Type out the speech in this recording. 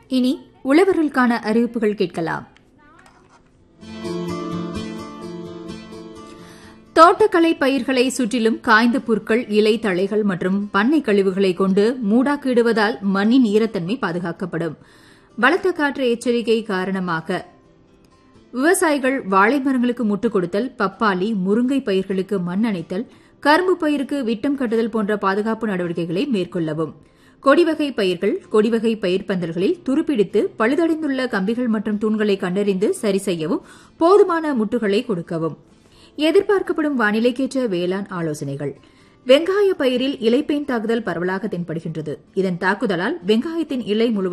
இனி உழவர்களுக்கான அறிவிப்புகள் கேட்கலாம் தோட்டக்கலை பயிர்களை சுற்றிலும் காய்ந்த புற்கள் இலை தழைகள் மற்றும் பண்ணை கழிவுகளை கொண்டு மூடாக்கிடுவதால் மண்ணின் ஈரத்தன்மை பாதுகாக்கப்படும் பலத்த காற்று எச்சரிக்கை காரணமாக விவசாயிகள் வாழை மரங்களுக்கு முட்டுக் கொடுத்தல் பப்பாளி முருங்கை பயிர்களுக்கு மண் அணைத்தல் கரும்பு பயிருக்கு விட்டம் கட்டுதல் போன்ற பாதுகாப்பு நடவடிக்கைகளை மேற்கொள்ளவும் கொடிவகை பயிர்கள் கொடிவகை பயிர் பந்தல்களில் துருப்பிடித்து பழுதடைந்துள்ள கம்பிகள் மற்றும் தூண்களை கண்டறிந்து சரி செய்யவும் போதுமான முட்டுகளை கொடுக்கவும் எதிர்பார்க்கப்படும் வானிலைக்கேற்ற வேளாண் ஆலோசனைகள் வெங்காய பயிரில் இலைப்பேன் தாக்குதல் பரவலாக தென்படுகின்றது இதன் தாக்குதலால் வெங்காயத்தின் இலை முழுவதும்